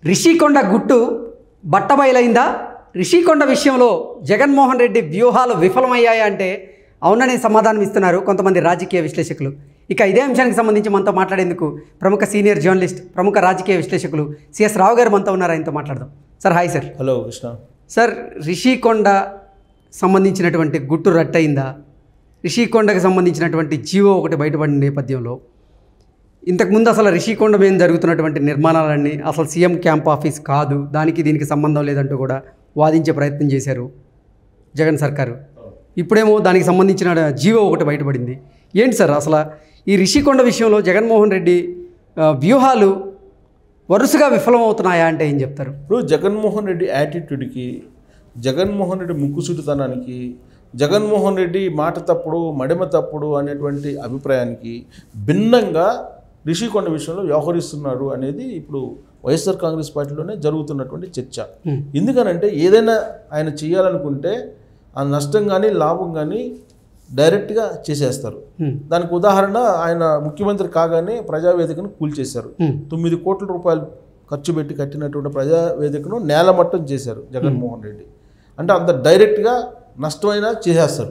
రిషికొండ గుట్టు బట్టబయలైందా రిషికొండ విషయంలో జగన్మోహన్ రెడ్డి వ్యూహాలు విఫలమయ్యాయా అంటే అవుననే సమాధానం ఇస్తున్నారు కొంతమంది రాజకీయ విశ్లేషకులు ఇక ఇదే అంశానికి సంబంధించి మనతో మాట్లాడేందుకు ప్రముఖ సీనియర్ జర్నలిస్ట్ ప్రముఖ రాజకీయ విశ్లేషకులు సిఎస్ రావు గారు మనతో ఉన్నారు ఆయనతో మాట్లాడదాం sir hi sir hello Krishna sir Rishikonda సంబంధించినటువంటి గుట్టు రట్టయిందా రిషికొండకు సంబంధించినటువంటి జీవో ఒకటి బయటపడిన నేపథ్యంలో ఇంతకుముందు అసలు రిషికొండ మీద జరుగుతున్నటువంటి నిర్మాణాలన్నీ అసలు సీఎం క్యాంప్ ఆఫీస్ కాదు దానికి దీనికి సంబంధం లేదంటూ కూడా వాదించే ప్రయత్నం చేశారు జగన్ సర్కారు ఇప్పుడేమో దానికి సంబంధించిన జీవో ఒకటి బయటపడింది ఏంటి సార్ అసలు ఈ రిషికొండ విషయంలో జగన్మోహన్ రెడ్డి ఆ, వ్యూహాలు వరుసగా విఫలమవుతున్నాయా అంటే ఏం చెప్తారు ఇప్పుడు జగన్మోహన్ రెడ్డి యాటిట్యూడ్కి జగన్మోహన్ రెడ్డి ముక్కుసూటితనానికి జగన్మోహన్ రెడ్డి మాట తప్పుడు మడిమ తప్పుడు అనేటువంటి అభిప్రాయానికి భిన్నంగా రిషికొండ విషయంలో వ్యవహరిస్తున్నారు అనేది ఇప్పుడు వైఎస్ఆర్ కాంగ్రెస్ పార్టీలోనే జరుగుతున్నటువంటి చర్చ Hmm. ఎందుకనంటే ఏదైనా ఆయన చేయాలనుకుంటే ఆ నష్టం కానీ లాభం కానీ డైరెక్ట్గా చేసేస్తారు హ్మ్. దానికి ఉదాహరణ ఆయన ముఖ్యమంత్రి కాగానే ప్రజావేదికను కూల్చేశారు హ్మ్. తొమ్మిది కోట్ల రూపాయలు ఖర్చు పెట్టి కట్టినటువంటి ప్రజావేదికను నేలమట్టం చేశారు జగన్మోహన్ రెడ్డి అంటే అంత డైరెక్ట్గా నష్టమైనా చేసేస్తారు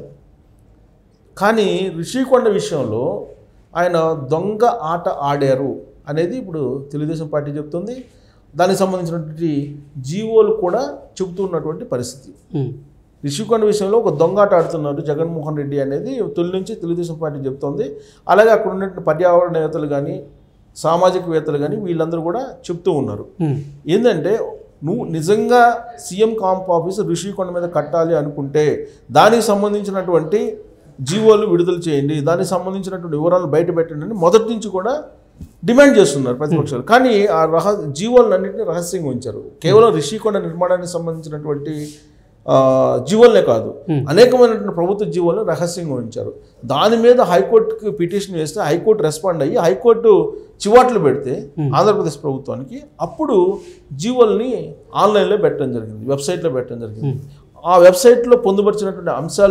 కానీ రిషికొండ విషయంలో ఆయన దొంగ ఆట ఆడారు అనేది ఇప్పుడు తెలుగుదేశం పార్టీ చెప్తుంది దానికి సంబంధించినటువంటి జీవోలు కూడా చెబుతున్నటువంటి పరిస్థితి హ్మ్. రిషికొండ విషయంలో ఒక దొంగాట ఆడుతున్నారు జగన్మోహన్ రెడ్డి అనేది తొలి నుంచి తెలుగుదేశం పార్టీ చెప్తోంది అలాగే అక్కడ ఉన్నటువంటి పర్యావరణవేత్తలు కానీ సామాజికవేత్తలు కానీ వీళ్ళందరూ కూడా చెప్తూ ఉన్నారు హ్మ్. ఏంటంటే నువ్వు నిజంగా సీఎం కాంప్ ఆఫీస్ రిషికొండ మీద కట్టాలి అనుకుంటే దానికి సంబంధించినటువంటి జీవోలు విడుదల చేయండి దానికి సంబంధించినటువంటి వివరాలు బయట పెట్టండి అని మొదటి నుంచి కూడా డిమాండ్ చేస్తున్నారు ప్రతిపక్షాలు కానీ ఆ రహ జీవోలన్నింటినీ రహస్యంగా ఉంచారు కేవలం రిషికొండ నిర్మాణానికి సంబంధించినటువంటి ఆ, జీవోలనే కాదు అనేకమైనటువంటి ప్రభుత్వ జీవోలను రహస్యంగా ఉంచారు దాని మీద హైకోర్టుకి పిటిషన్ వేస్తే హైకోర్టు రెస్పాండ్ అయ్యి హైకోర్టు చివాట్లు పెడితే ఆంధ్రప్రదేశ్ ప్రభుత్వానికి అప్పుడు జీవోల్ని ఆన్లైన్లో పెట్టడం జరిగింది వెబ్సైట్లో పెట్టడం జరిగింది ఆ వెబ్సైట్లో పొందుపరిచినటువంటి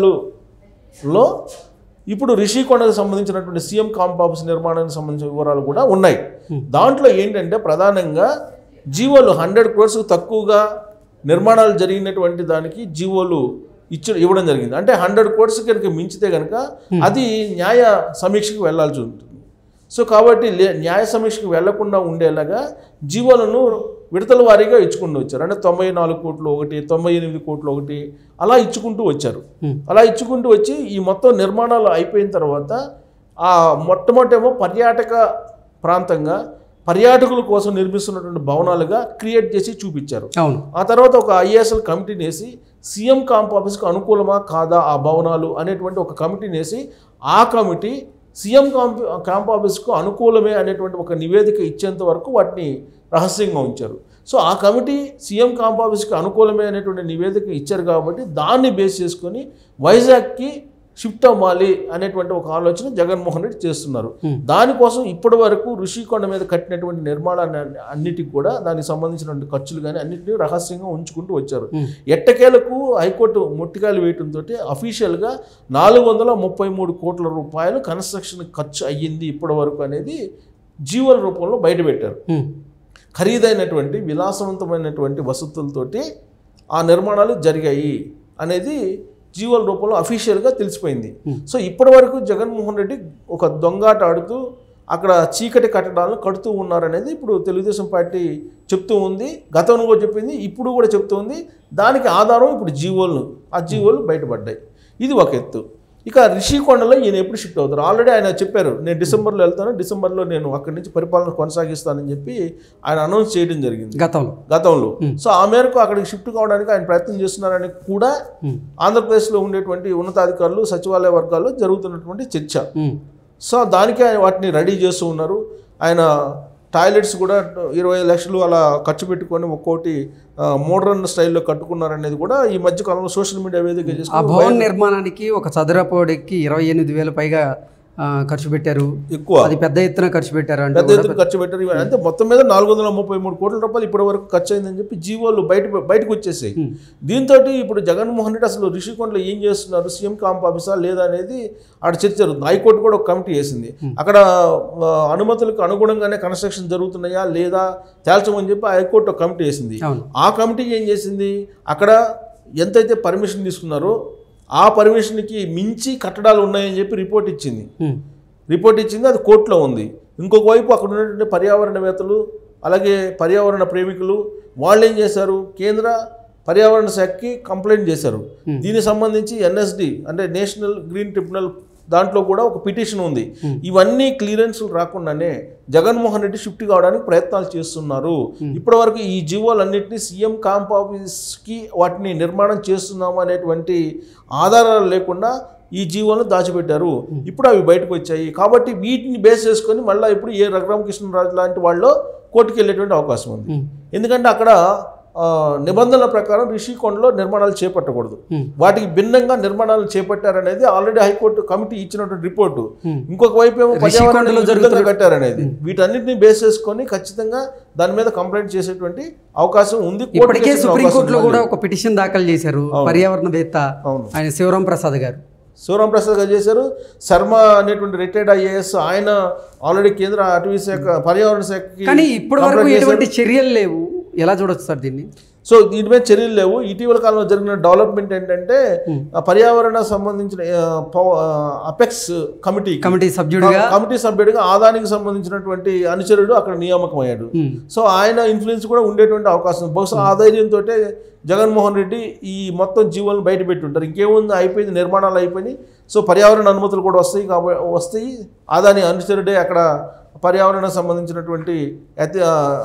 అంశాలులో ఇప్పుడు రిషికొండకు సంబంధించినటువంటి సీఎం కాంప్ ఆఫీస్ నిర్మాణానికి సంబంధించిన వివరాలు కూడా ఉన్నాయి దాంట్లో ఏంటంటే ప్రధానంగా జీవోలు హండ్రెడ్ క్రోర్స్కి తక్కువగా నిర్మాణాలు జరిగినటువంటి దానికి జీవోలు ఇచ్చి ఇవ్వడం జరిగింది అంటే హండ్రెడ్ క్రోర్స్ కనుక మించితే కనుక అది న్యాయ సమీక్షకు వెళ్ళాల్సి ఉంటుంది సో కాబట్టి లే న్యాయ సమీక్షకు వెళ్లకుండా ఉండేలాగా జీవోలను విడతల వారీగా ఇచ్చుకుంటూ వచ్చారు అంటే తొంభై నాలుగు కోట్లు ఒకటి తొంభై ఎనిమిది కోట్లు ఒకటి అలా ఇచ్చుకుంటూ వచ్చారు Hmm. అలా ఇచ్చుకుంటూ వచ్చి ఈ మొత్తం నిర్మాణాలు అయిపోయిన తర్వాత ఆ మొట్టమొదటేమో పర్యాటక ప్రాంతంగా పర్యాటకుల కోసం నిర్మిస్తున్నటువంటి భవనాలుగా క్రియేట్ చేసి చూపించారు అవును ఆ తర్వాత ఒక ఐఏఎస్ఎల్ కమిటీని వేసి సీఎం క్యాంప్ ఆఫీస్కి అనుకూలమా కాదా ఆ భవనాలు అనేటువంటి ఒక కమిటీని వేసి ఆ కమిటీ సీఎం క్యాంప్ క్యాంప్ ఆఫీస్కు అనుకూలమే అనేటువంటి ఒక నివేదిక ఇచ్చేంత వరకు వాటిని రహస్యంగా ఉంచారు సో ఆ కమిటీ సీఎం క్యాంప్ ఆఫీస్కి అనుకూలమే అనేటువంటి నివేదిక ఇచ్చారు కాబట్టి దాన్ని బేస్ చేసుకొని వైజాగ్కి షిఫ్ట్ అవ్వాలి అనేటువంటి ఒక ఆలోచన జగన్మోహన్ రెడ్డి చేస్తున్నారు Hmm. దానికోసం ఇప్పటి వరకు ఋషికొండ మీద కట్టినటువంటి నిర్మాణాన్ని అన్ని- అన్నిటికి కూడా దానికి సంబంధించినటువంటి ఖర్చులు కానీ అన్నింటినీ రహస్యంగా ఉంచుకుంటూ వచ్చారు Hmm. ఎట్టకేలకు హైకోర్టు ముట్టికాయలు వేయడంతో అఫీషియల్గా నాలుగు వందల ముప్పై మూడు కోట్ల రూపాయలు కన్స్ట్రక్షన్ ఖర్చు అయ్యింది ఇప్పటి వరకు అనేది జీవోల రూపంలో బయటపెట్టారు హ్మ్. ఖరీదైనటువంటి విలాసవంతమైనటువంటి వసతులతోటి ఆ నిర్మాణాలు జరిగాయి అనేది జీవోల రూపంలో అఫీషియల్గా తెలిసిపోయింది సో ఇప్పటి వరకు జగన్మోహన్ రెడ్డి ఒక దొంగాట ఆడుతూ అక్కడ చీకటి కట్టడాలను కడుతూ ఉన్నారనేది ఇప్పుడు తెలుగుదేశం పార్టీ చెప్తూ ఉంది గతంలో కూడా చెప్పింది ఇప్పుడు కూడా చెప్తూ ఉంది దానికి ఆధారం ఇప్పుడు జీవోలు ఆ జీవోలు బయటపడ్డాయి ఇది ఒక ఎత్తు ఇక రిషికొండలో ఈయన ఎప్పుడు షిఫ్ట్ అవుతారు ఆల్రెడీ ఆయన చెప్పారు నేను డిసెంబర్లో వెళ్తాను డిసెంబర్లో నేను అక్కడి నుంచి పరిపాలన కొనసాగిస్తానని చెప్పి ఆయన అనౌన్స్ చేయడం జరిగింది గతంలో గతంలో సో ఆ మేరకు అక్కడికి షిఫ్ట్ కావడానికి ఆయన ప్రయత్నం చేస్తున్నారని కూడా హ్మ్. ఆంధ్రప్రదేశ్లో ఉండేటువంటి ఉన్నతాధికారులు సచివాలయ వర్గాల్లో జరుగుతున్నటువంటి చర్చ హ్మ్. సో దానికే ఆయన వాటిని రెడీ చేస్తూ ఉన్నారు ఆయన టాయిలెట్స్ కూడా ఇరవై లక్షలు అలా ఖర్చు పెట్టుకొని ఒక్కోటి మోడర్న్ స్టైల్లో కట్టుకున్నారనేది కూడా ఈ మధ్య కాలంలో సోషల్ మీడియా వేదిక ఆ చేసుకుని భవన్ నిర్మాణానికి ఒక చదరపోడికి ఇరవై ఎనిమిది వేల పైగా ఆ, ఖర్చు పెట్టారు ఎక్కువ అది పెద్ద ఎత్తున ఖర్చు పెట్టారు అంటే పెద్ద ఎత్తున ఖర్చు పెట్టారు ఇవన్నీ అంటే మొత్తం మీద నాలుగు వందల ముప్పై మూడు కోట్ల రూపాయలు ఇప్పటి వరకు ఖర్చు అయిందని చెప్పి జీవోలు బయట బయటకు వచ్చేసాయి దీంతో ఇప్పుడు జగన్మోహన్ రెడ్డి అసలు రిషికొండలో ఏం చేస్తున్నారు సీఎం క్యాంప్ ఆఫీసా లేదా అనేది ఆడ చర్చ జరుగుతుంది హైకోర్టు కూడా ఒక కమిటీ వేసింది అక్కడ ఆ, అనుమతులకు అనుగుణంగానే కన్స్ట్రక్షన్ జరుగుతున్నాయా లేదా తేల్చమని చెప్పి హైకోర్టు ఒక కమిటీ వేసింది అవును ఆ కమిటీ ఏం చేసింది అక్కడ ఎంతైతే పర్మిషన్ తీసుకున్నారో ఆ పర్మిషన్కి మించి కట్టడాలు ఉన్నాయని చెప్పి రిపోర్ట్ ఇచ్చింది ఉమ్, రిపోర్ట్ ఇచ్చింది అది కోర్టులో ఉంది ఇంకొక వైపు అక్కడ ఉన్నటువంటి పర్యావరణవేత్తలు అలాగే పర్యావరణ ప్రేమికులు వాళ్ళు ఏం చేశారు కేంద్ర పర్యావరణ శాఖకి కంప్లైంట్ చేశారు దీనికి సంబంధించి ఎన్ఎస్డి అంటే నేషనల్ గ్రీన్ ట్రిబ్యునల్ దాంట్లో కూడా ఒక పిటిషన్ ఉంది ఇవన్నీ క్లియరెన్స్లు రాకుండానే జగన్మోహన్ రెడ్డి షిఫ్ట్ కావడానికి ప్రయత్నాలు చేస్తున్నారు ఇప్పటి వరకు ఈ జీవోలన్నింటినీ సీఎం క్యాంప్ ఆఫీస్కి వాటిని నిర్మాణం చేస్తున్నాము అనేటువంటి ఆధారాలు లేకుండా ఈ జీవోలను దాచిపెట్టారు ఇప్పుడు అవి బయటకు వచ్చాయి కాబట్టి వీటిని బేస్ చేసుకొని మళ్ళీ ఇప్పుడు ఏ రఘురామకృష్ణరాజు లాంటి వాళ్ళు కోర్టుకు వెళ్ళేటువంటి అవకాశం ఉంది ఉమ్, ఎందుకంటే అక్కడ ఆ, నిబంధనల ప్రకారం రిషికొండలో నిర్మాణాలు చేపట్టకూడదు ఉమ్, వాటికి భిన్నంగా నిర్మాణాలు చేపట్టారనేది ఆల్రెడీ హైకోర్టు కమిటీ ఇచ్చినటువంటి రిపోర్టు ఉమ్. ఇంకొక వైపు ఏమో రిషికొండలో పర్యావరణానికి జరుగుతున్న- విరుద్ధంగా కట్టారనేది వీటన్నిటిని బేస్ చేసుకొని ఖచ్చితంగా దాని మీద కంప్లైంట్ చేసేటువంటి అవకాశం ఉంది కోర్టు ఇప్పటికే చేసే సుప్రీంకోర్టులో అవకాశం కూడా ఉంది. ఒక పిటిషన్ దాఖలు చేశారు పర్యావరణవేత్త అవును ఆయన శివరాం ప్రసాద్ గారు శివరాం ప్రసాద్ గారు చేశారు శర్మ అనేటువంటి రిటైర్డ్ ఐఏఎస్ ఆయన ఆల్రెడీ కేంద్ర అటవీ శాఖ పర్యావరణ శాఖకి కానీ ఇప్పటి వరకు కంప్లైంట్ చేశారు. ఎటువంటి చర్యలు లేవు ఎలా చూడొచ్చు సార్ దీన్ని సో దీని మీద చర్యలు లేవు ఇటీవల కాలంలో జరిగిన డెవలప్మెంట్ ఏంటంటే ఆ పర్యావరణ సంబంధించిన అపెక్స్ కమిటీ కమిటీ సభ్యుడిగా కమిటీ సభ్యుడిగా ఆదానికి సంబంధించినటువంటి అనుచరుడు అక్కడ నియామకం అయ్యాడు ఉమ్, సో ఆయన ఇన్ఫ్లుయెన్స్ కూడా ఉండేటువంటి అవకాశం ఉంది. బహుశా ఆధైర్యంతో జగన్మోహన్ రెడ్డి ఈ మొత్తం జీవోలను బయట పెట్టుంటారు ఇంకేముంది అయిపోయింది నిర్మాణాలు అయిపోయినాయి సో పర్యావరణ అనుమతులు కూడా వస్తాయి కాబట్టి వస్తాయి ఆదాని అనుచరుడే అక్కడ పర్యావరణ సంబంధించినటువంటి అతి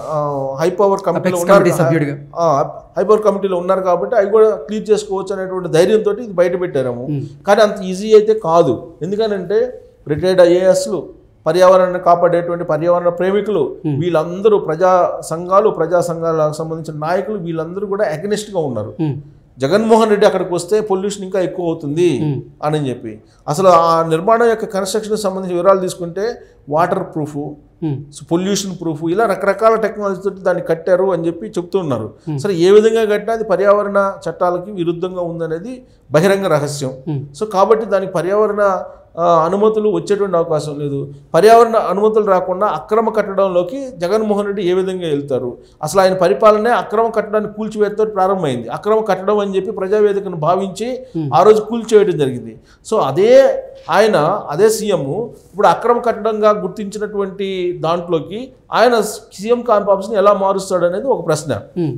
హై పవర్ కమిటీలో Apex ఉన్నారు కమిటీ సభ్యుడిగా. హై పవర్ కమిటీలో ఉన్నారు కాబట్టి అవి కూడా క్లియర్ చేసుకోవచ్చు అనేటువంటి ధైర్యంతో ఇది బయట పెట్టారేమో కానీ అంత ఈజీ అయితే కాదు ఎందుకనంటే రిటైర్డ్ ఐఏఎస్లు పర్యావరణాన్ని కాపాడేటువంటి పర్యావరణ ప్రేమికులు వీళ్ళందరూ ప్రజా సంఘాలు ప్రజా సంఘాలకు సంబంధించిన నాయకులు వీళ్ళందరూ కూడా అగనిస్ట్గా ఉన్నారు ఉమ్, జగన్మోహన్ రెడ్డి అక్కడికి వస్తే పొల్యూషన్ ఇంకా ఎక్కువ అవుతుంది అని చెప్పి అసలు ఆ నిర్మాణం యొక్క కన్స్ట్రక్షన్ సంబంధించిన వివరాలు తీసుకుంటే వాటర్ ప్రూఫ్ ఉమ్, పొల్యూషన్ ప్రూఫ్ ఇలా రకరకాల టెక్నాలజీ తోటి దాన్ని కట్టారు అని చెప్పి చెప్తున్నారు సరే ఏ విధంగా కట్టినా అది పర్యావరణ చట్టాలకి విరుద్ధంగా ఉందనేది బహిరంగ రహస్యం Hmm. సో కాబట్టి దానికి పర్యావరణ ఆ, అనుమతులు వచ్చేటువంటి అవకాశం లేదు పర్యావరణ అనుమతులు రాకుండా అక్రమ కట్టడంలోకి జగన్మోహన్ రెడ్డి ఏ విధంగా వెళ్తారు అసలు ఆయన పరిపాలనే అక్రమ కట్టడాన్ని కూల్చివేతతో ప్రారంభమైంది అక్రమ కట్టడం అని చెప్పి ప్రజావేదికను భావించి ఆ రోజు కూల్చివేయడం జరిగింది సో అదే ఆయన అదే సీఎం ఇప్పుడు అక్రమ కట్టడంగా గుర్తించినటువంటి దాంట్లోకి ఆయన సీఎం క్యాంప్ ఆఫీస్ని ఎలా మారుస్తాడు అనేది ఒక ప్రశ్న ఉమ్,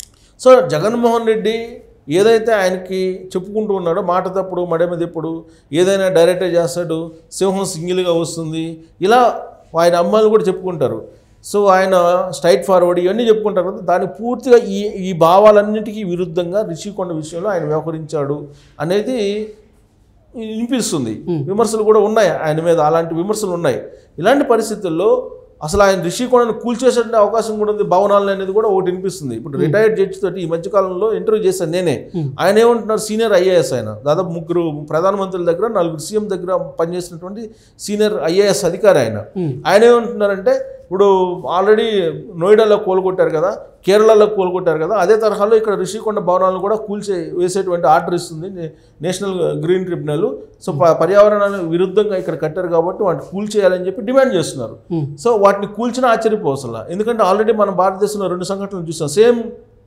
సో జగన్మోహన్ రెడ్డి ఏదైతే ఆయనకి చెప్పుకుంటూ ఉన్నాడో మాట తప్పుడు మడమ తిప్పుడు ఏదైనా డైరెక్టే చేస్తాడు సింహం సింగిల్గా వస్తుంది ఇలా ఆయన అమ్మాయిలు కూడా చెప్పుకుంటారు సో ఆయన స్ట్రైట్ ఫార్వర్డ్ ఇవన్నీ చెప్పుకుంటారు కదా దాని పూర్తిగా ఈ ఈ భావాలన్నిటికీ విరుద్ధంగా రిషికొండ విషయంలో ఆయన వ్యవహరించాడు అనేది వినిపిస్తుంది విమర్శలు కూడా ఉన్నాయి ఆయన మీద అలాంటి విమర్శలు ఉన్నాయి ఇలాంటి పరిస్థితుల్లో అసలు ఆయన రిషికొండను కూల్చేసే అవకాశం కూడా ఉంది భవనాలు అనేది కూడా ఒకటి వినిపిస్తుంది ఇప్పుడు రిటైర్డ్ జడ్జి తోటి ఈ మధ్యకాలంలో ఇంటర్వ్యూ చేశాను నేనే ఆయన ఏమంటున్నారు సీనియర్ ఐఏఎస్ ఆయన దాదాపు ముగ్గురు ప్రధానమంత్రుల దగ్గర నలుగురు సీఎం దగ్గర పనిచేసినటువంటి సీనియర్ ఐఏఎస్ అధికారి ఆయన ఆయన ఏమంటున్నారంటే ఇప్పుడు ఆల్రెడీ నోయిడాలో కోలుకొట్టారు కదా కేరళలో కోలుకొట్టారు కదా అదే తరహాలో ఇక్కడ రిషికొండ భవనాలను కూడా కూల్చే వేసేటువంటి ఆర్డర్ ఇస్తుంది నే- నేషనల్ గ్రీన్ ట్రిబ్యునల్ సో ప- పర్యావరణానికి విరుద్ధంగా ఇక్కడ కట్టారు కాబట్టి వాటిని కూల్చేయాలని చెప్పి డిమాండ్ చేస్తున్నారు Hmm. సో వాటిని కూల్చిన ఆశ్చర్యపోవసలా ఎందుకంటే ఆల్రెడీ మనం భారతదేశంలో రెండు సంఘటనలు చూసాం సేమ్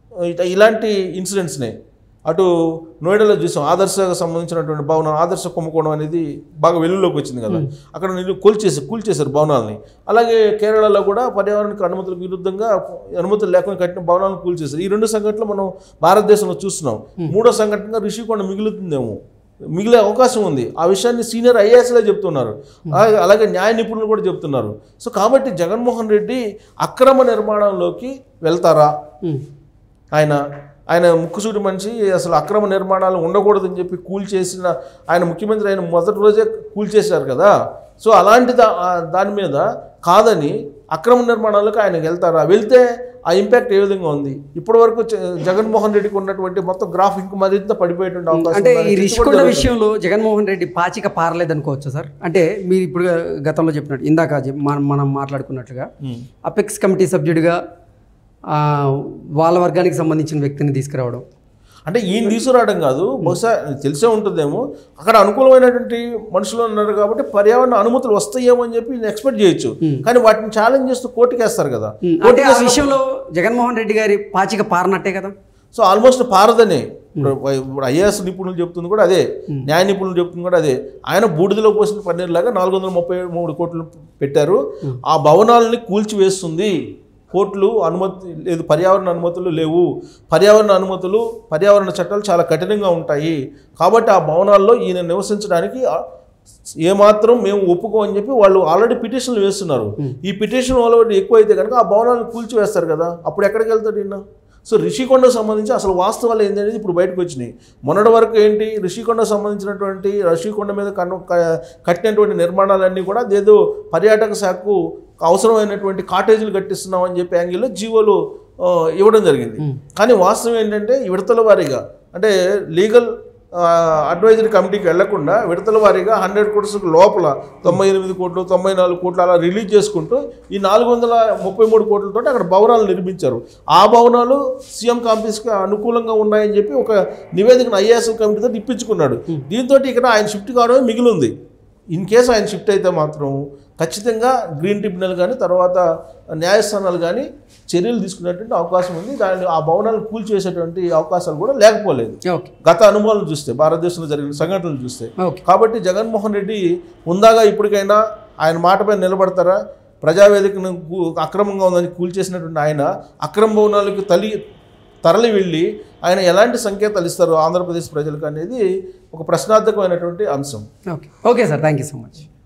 ఇలాంటి ఇన్సిడెంట్స్నే అటు నోయిడాలో చూసాం ఆదర్శకు సంబంధించినటువంటి భవనం ఆదర్శ కుంభకోణం అనేది బాగా వెలుగులోకి వచ్చింది కదా అక్కడ నీళ్ళు కూల్చేసి కూల్చేశారు భవనాలని అలాగే కేరళలో కూడా పర్యావరణకు అనుమతులకు విరుద్ధంగా అనుమతులు లేకుండా కట్టిన భవనాలను కూల్చేశారు ఈ రెండు సంఘటనలు మనం భారతదేశంలో చూస్తున్నాం మూడో సంఘటనగా రిషికొండ మిగులుతుందేమో మిగిలే అవకాశం ఉంది ఆ విషయాన్ని సీనియర్ ఐఏఎస్లే చెప్తున్నారు అలాగే అలాగే న్యాయ నిపుణులు కూడా చెప్తున్నారు సో కాబట్టి జగన్మోహన్ రెడ్డి అక్రమ నిర్మాణంలోకి వెళ్తారా ఉమ్, ఆయన ఆయన ముక్కుసూటి మనిషి అసలు అక్రమ నిర్మాణాలు ఉండకూడదని చెప్పి కూల్చేసిన ఆయన ముఖ్యమంత్రి ఆయన మొదటి రోజే కూల్చేశారు కదా సో అలాంటి దా ఆ దాని మీద కాదని అక్రమ నిర్మాణాలకు ఆయన వెళ్తారా వెళ్తే ఆ ఇంపాక్ట్ ఏ విధంగా ఉంది ఇప్పటి వరకు చ- జగన్మోహన్ రెడ్డికి ఉన్నటువంటి మొత్తం గ్రాఫ్ ఇంక మరింత పడిపోయేటువంటి అవకాశం అంటే ఉందని ఈ చర్చ కూడా రిషికొండ జరుగుతుంది. విషయంలో జగన్మోహన్ రెడ్డి పాచిక పారలేదు అనుకోవచ్చు సార్ అంటే మీరు ఇప్పుడు గతంలో చెప్పినట్టు ఇందాక చెప్- మనం మనం మాట్లాడుకున్నట్లుగా ఉమ్. అపెక్స్ కమిటీ సభ్యుడిగా ఆ, వాళ్ళ వర్గానికి సంబంధించిన వ్యక్తిని తీసుకురావడం అంటే ఈయన తీసుకురావడం కాదు బహుశా తెలిసే ఉంటుందేమో అక్కడ అనుకూలమైనటువంటి మనుషులు ఉన్నారు కాబట్టి పర్యావరణ అనుమతులు వస్తాయేమో అని చెప్పి ఈయన ఎక్స్పెక్ట్ చేయొచ్చు కానీ వాటిని ఛాలెంజ్ చేస్తూ కోర్టుకేస్తారు కదా ఉమ్, అంటే ఆ విషయంలో జగన్మోహన్ రెడ్డి గారి పాచిక పారనట్టే కదా సో ఆల్మోస్ట్ పారదనే ఇప్పుడు ఇప్పుడు ఐఏఎస్ నిపుణులు చెప్తుంది కూడా అదే న్యాయ నిపుణులు చెప్తుంది కూడా అదే ఆయన బూడిదలో పోసిన పన్నీర్ లాగా నాలుగు వందల ముప్పై మూడు కోట్లు పెట్టారు ఆ భవనాలని కూల్చివేస్తుంది కోర్టులు అనుమతి లేదు పర్యావరణ అనుమతులు లేవు పర్యావరణ అనుమతులు పర్యావరణ చట్టాలు చాలా కఠినంగా ఉంటాయి కాబట్టి ఆ భవనాల్లో ఈయన నివసించడానికి ఆ, ఏమాత్రం మేము ఒప్పుకోమని చెప్పి వాళ్ళు ఆల్రెడీ పిటిషన్లు వేస్తున్నారు ఈ పిటిషన్ వల్ల ఎక్కువ అయితే కనుక ఆ భవనాలను కూల్చివేస్తారు కదా అప్పుడు ఎక్కడికి వెళ్తాడు ఈయన సో రిషికొండకు సంబంధించి అసలు వాస్తవాలు ఏంటనేది ఇప్పుడు బయటకు వచ్చినాయి మొన్నటి వరకు ఏంటి రిషికొండకు సంబంధించినటువంటి రిషికొండ మీద కన్ను క- కట్టినటువంటి నిర్మాణాలన్నీ కూడా అదేదో పర్యాటక శాఖకు అవసరమైనటువంటి కాటేజీలు కట్టిస్తున్నాం అని చెప్పి యాంగిల్లో జీవోలు ఆ, ఇవ్వడం జరిగింది కానీ వాస్తవం ఏంటంటే ఈ విడతల వారీగా అంటే లీగల్ అడ్వైజరీ కమిటీకి వెళ్లకుండా విడతల వారీగా హండ్రెడ్ కోట్స్ లోపల తొంభై ఎనిమిది కోట్లు తొంభై నాలుగు కోట్లు అలా రిలీజ్ చేసుకుంటూ ఈ నాలుగు వందల ముప్పై మూడు కోట్లతో అక్కడ భవనాలు నిర్మించారు ఆ భవనాలు సీఎం కాంప్లెక్స్కి అనుకూలంగా ఉన్నాయని చెప్పి ఒక నివేదికను ఐఏఎస్ కమిటీతో ఇప్పించుకున్నాడు దీంతో ఇక్కడ ఆయన షిఫ్ట్ కావడమే మిగిలింది ఇన్ కేసు ఆయన షిఫ్ట్ అయితే మాత్రం ఖచ్చితంగా గ్రీన్ ట్రిబ్యునల్ కానీ తర్వాత న్యాయస్థానాలు కానీ చర్యలు తీసుకునేటువంటి అవకాశం ఉంది దాని ఆ భవనాలను కూల్చేసేటువంటి అవకాశాలు కూడా లేకపోలేదు ఓకే గత అనుభవాలు చూస్తే భారతదేశంలో జరిగిన సంఘటనలు చూస్తే ఓకే కాబట్టి జగన్మోహన్ రెడ్డి ఉందాగా ఇప్పటికైనా ఆయన మాటపై నిలబడతారా ప్రజావేదికను గు- అక్రమంగా ఉందని కూల్చేసినటువంటి ఆయన అక్రమ భవనాలకు తల్లి తరలి వెళ్ళి ఆయన ఎలాంటి సంకేతాలు ఇస్తారు ఆంధ్రప్రదేశ్ ప్రజలకు అనేది ఒక ప్రశ్నార్థకమైనటువంటి అంశం okay okay sir thank you so much